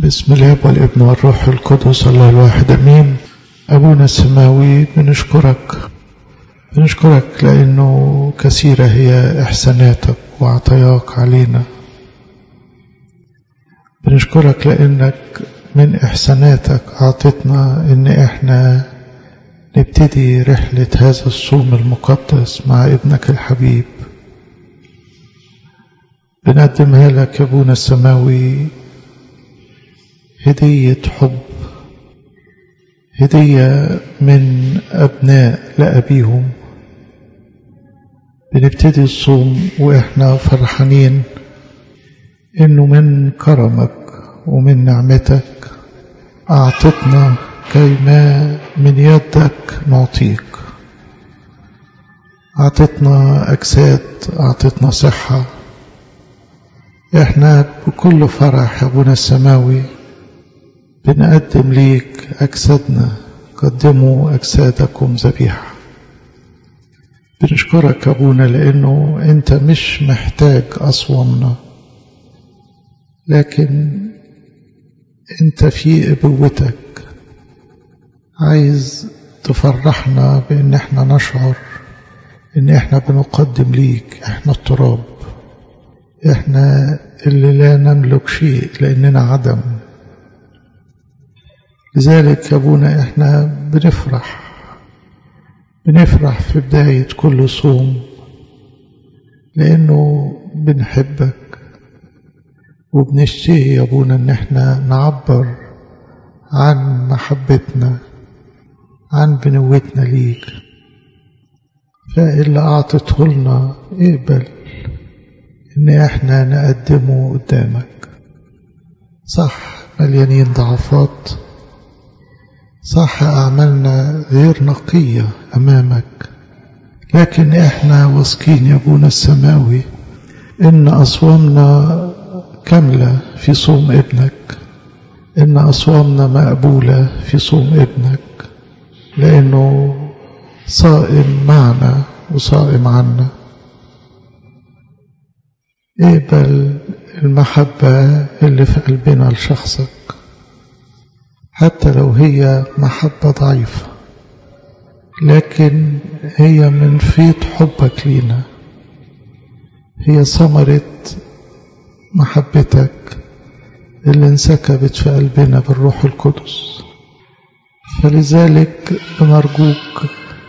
بسم الله والابن والروح القدس الله الواحد امين ابونا السماوي بنشكرك بنشكرك لانه كثيره هي احساناتك وعطاياك علينا بنشكرك لانك من احساناتك اعطتنا ان احنا نبتدي رحله هذا الصوم المقدس مع ابنك الحبيب بنقدمها لك يا ابونا السماوي هدية حب هدية من أبناء لأبيهم بنبتدي الصوم وإحنا فرحانين إنه من كرمك ومن نعمتك أعطتنا كيما من يدك نعطيك أعطتنا أجساد أعطتنا صحة إحنا بكل فرح يا أبونا السماوي بنقدم ليك أجسادنا قدموا أجسادكم ذبيحة بنشكرك يا أبونا لأنه أنت مش محتاج أصوامنا لكن أنت في أبوتك عايز تفرحنا بأن احنا نشعر أن احنا بنقدم ليك احنا التراب احنا اللي لا نملك شيء لأننا عدم لذلك يا ابونا احنا بنفرح بنفرح في بداية كل صوم لأنه بنحبك وبنشتهي يا ابونا ان احنا نعبر عن محبتنا عن بنوتنا ليك فاللي أعطته لنا اقبل ان احنا نقدمه قدامك صح مليانين ضعفات صح أعمالنا غير نقية أمامك لكن إحنا واثقين يا أبونا السماوي إن أصوامنا كاملة في صوم ابنك إن أصوامنا مقبولة في صوم ابنك لأنه صائم معنا وصائم عنا اقبل المحبة اللي في قلبنا لشخصك حتى لو هي محبة ضعيفة لكن هي من فيض حبك لينا هي ثمرة محبتك اللي انسكبت في قلبنا بالروح القدس فلذلك بنرجوك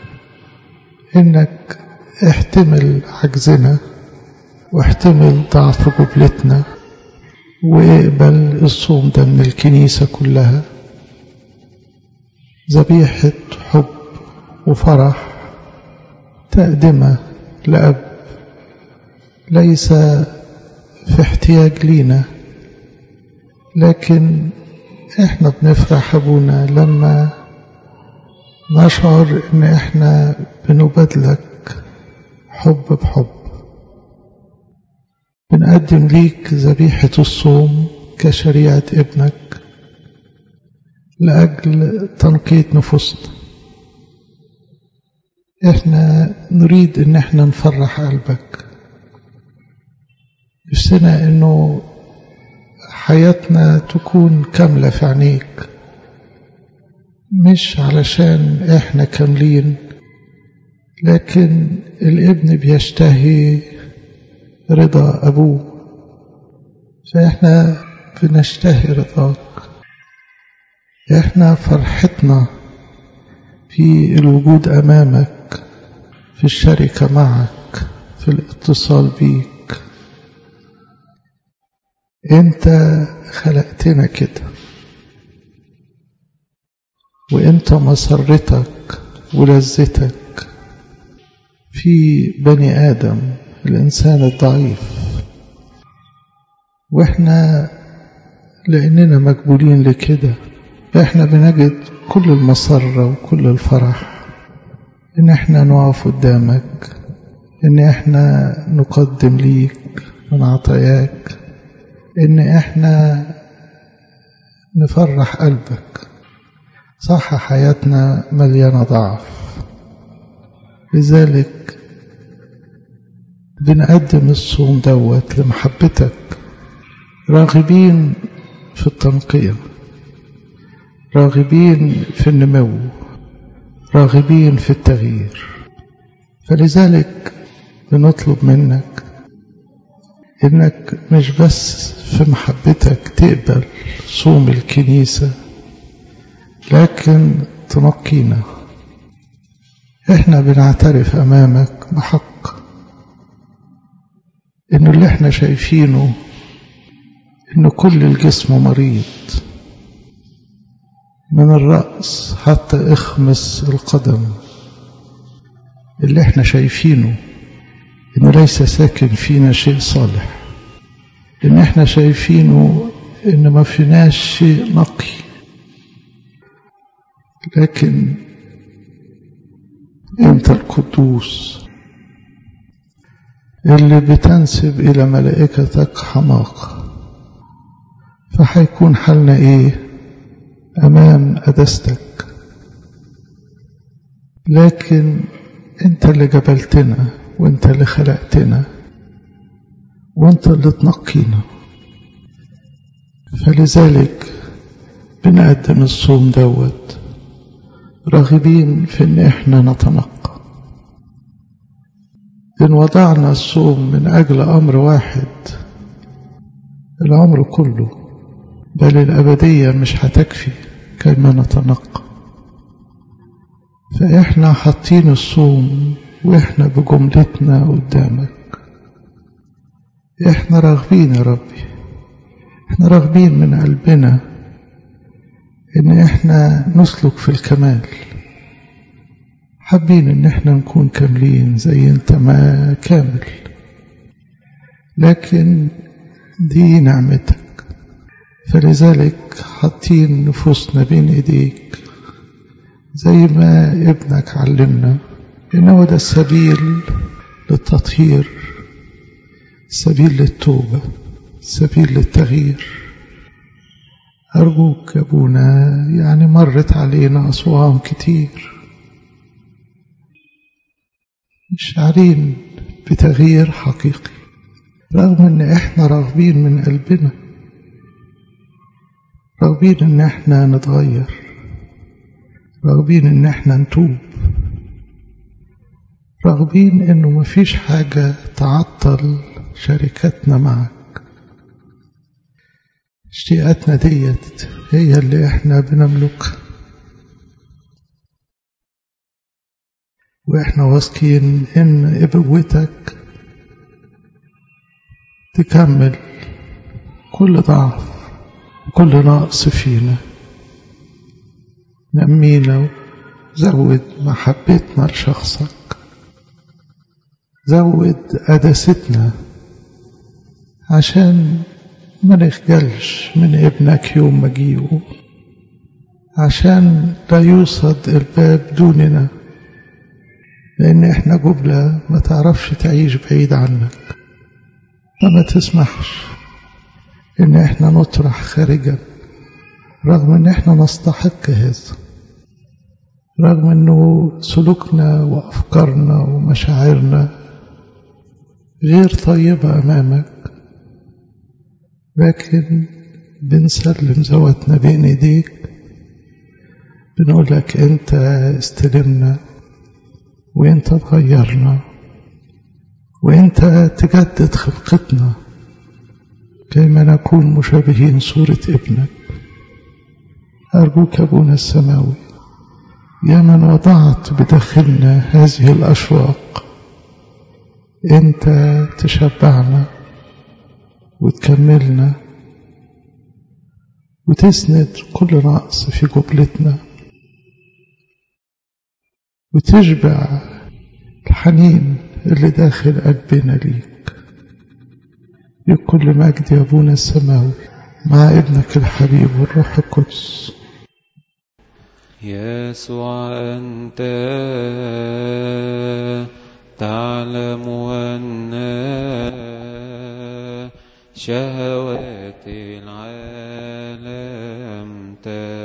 انك احتمل عجزنا واحتمل ضعف جبلتنا واقبل الصوم ده من الكنيسة كلها ذبيحة حب وفرح تقدمة لأب ليس في احتياج لينا لكن احنا بنفرح ابونا لما نشعر ان احنا بنبادلك حب بحب بنقدم ليك ذبيحة الصوم كشريعة ابنك لأجل تنقية نفوسنا احنا نريد ان احنا نفرح قلبك نفسنا انه حياتنا تكون كاملة في عينيك مش علشان احنا كاملين لكن الابن بيشتهي رضا ابوه فاحنا بنشتهي رضاك احنا فرحتنا في الوجود امامك في الشركة معك في الاتصال بيك انت خلقتنا كده وانت مسرتك ولذتك في بني ادم الانسان الضعيف واحنا لاننا مقبولين لكده احنا بنجد كل المسرة وكل الفرح ان احنا نقف قدامك ان احنا نقدم ليك من عطاياك ان احنا نفرح قلبك صح حياتنا مليانة ضعف لذلك بنقدم الصوم دوت لمحبتك راغبين في التنقية راغبين في النمو راغبين في التغيير فلذلك بنطلب منك انك مش بس في محبتك تقبل صوم الكنيسة لكن تنقينا احنا بنعترف امامك بحق انه اللي احنا شايفينه ان كل الجسم مريض من الرأس حتى اخمس القدم اللي احنا شايفينه انه ليس ساكن فينا شيء صالح ان احنا شايفينه ان ما فيناش شيء نقي لكن انت القدوس اللي بتنسب الى ملائكتك حماقة فحيكون حالنا ايه امام قدستك لكن انت اللي جبلتنا وانت اللي خلقتنا وانت اللي تنقينا فلذلك بنقدم الصوم دوت راغبين في ان احنا نتنقى ان وضعنا الصوم من اجل امر واحد العمر كله بل الابديه مش هتكفي كما نتنقى فاحنا حاطين الصوم واحنا بجملتنا قدامك احنا راغبين يا ربي احنا راغبين من قلبنا ان احنا نسلك في الكمال حابين ان احنا نكون كاملين زي انت ما كامل لكن دي نعمتك فلذلك حاطين نفوسنا بين ايديك زي ما ابنك علمنا انه ده السبيل للتطهير سبيل للتوبة سبيل للتغيير أرجوك يا أبونا يعني مرت علينا أصوام كتير شعرين بتغيير حقيقي رغم ان احنا راغبين من قلبنا راغبين ان احنا نتغير راغبين ان احنا نتوب راغبين انه مفيش حاجة تعطل شركتنا معك اشتياقاتنا ديت هي اللي احنا بنملكها واحنا واثقين ان ابوتك تكمل كل ضعف وكل نقص فينا نمينا زود محبتنا لشخصك زود قداستنا عشان ما نخجلش من ابنك يوم مجيئه عشان لا يوصد الباب دوننا لأن إحنا جبلة ما تعرفش تعيش بعيد عنك فما تسمحش إن إحنا نطرح خارجا رغم إن إحنا نستحق هذا رغم إنه سلوكنا وأفكارنا ومشاعرنا غير طيبة أمامك لكن بنسلم ذواتنا بين ايديك بنقول لك انت استلمنا وانت تغيرنا وانت تجدد خلقتنا كيما نكون مشابهين صورة ابنك أرجوك أبونا السماوي يا من وضعت بداخلنا هذه الأشواق أنت تشبعنا وتكملنا وتسند كل نقص في جبلتنا وتشبع الحنين اللي داخل قلبنا ليك لكل مجد يا أبونا السماوي مع ابنك الحبيب والروح القدس يسوع أنت تعلم أن شهوات العالم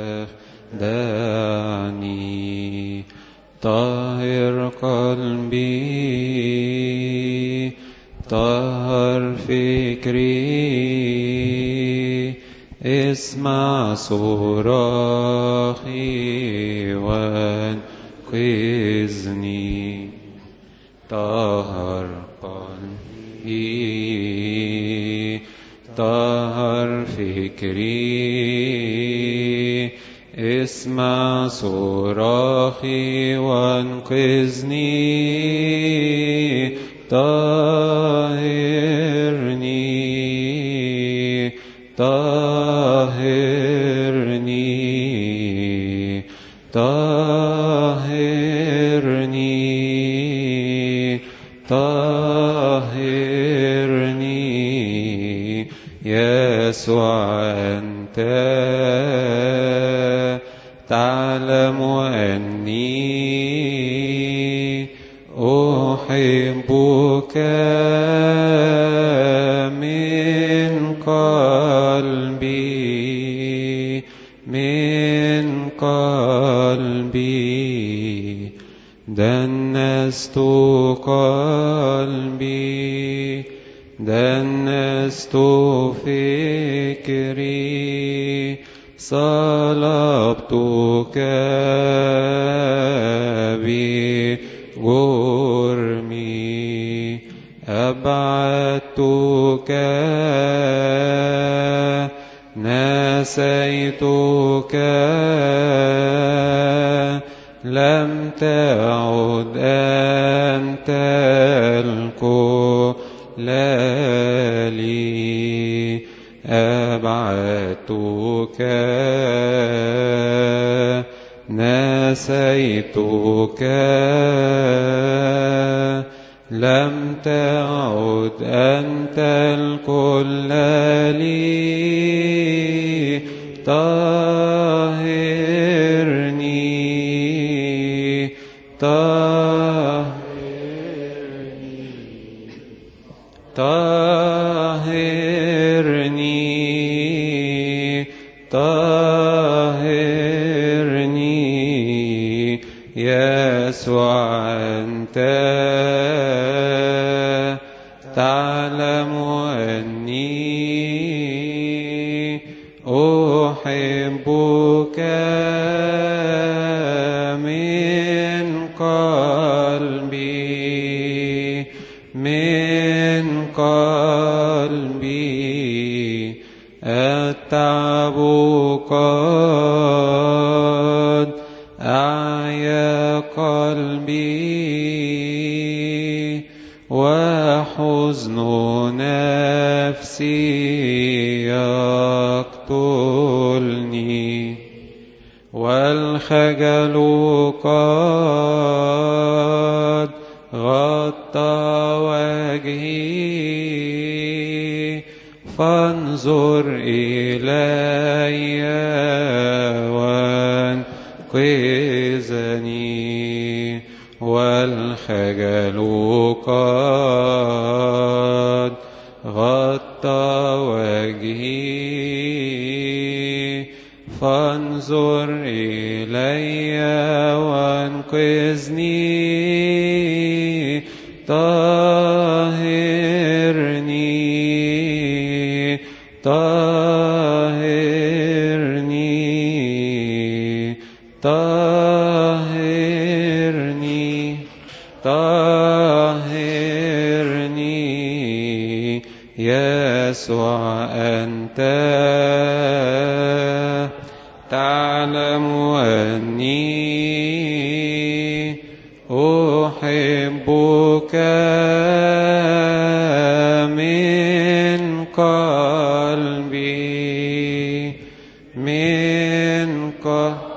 تخدعني طهر قلبي طهر فكري اسمع صراخي وانقذني طهر قلبي طهر فكري اسمع صراخي وانقذني طهرني طهرني طهرني طهرني يسوع أنت تعلم أني أحبك من قلبي من قلبي دنست قلبي دنست فكري صلبتك بجرمي أبعدتك نسيتك لم تعد أنت الكل لي أبعدتك نسيتك لم تعد أنت الكل لي طهرني طهرني طهرني يسوع أنت تعلم أني أحبك من قلبي من قلبي التعب قد أعيا قلبي وحزن نفسي يقتلني والخجل قد غطى وجهي فانظر إلي وانقذني والخجل قد غطى وجهي فانظر إلي وانقذني طهرني طهرني طهرني طهرني يسوع أنت تعلم أني أحبك من قلبي من قلبي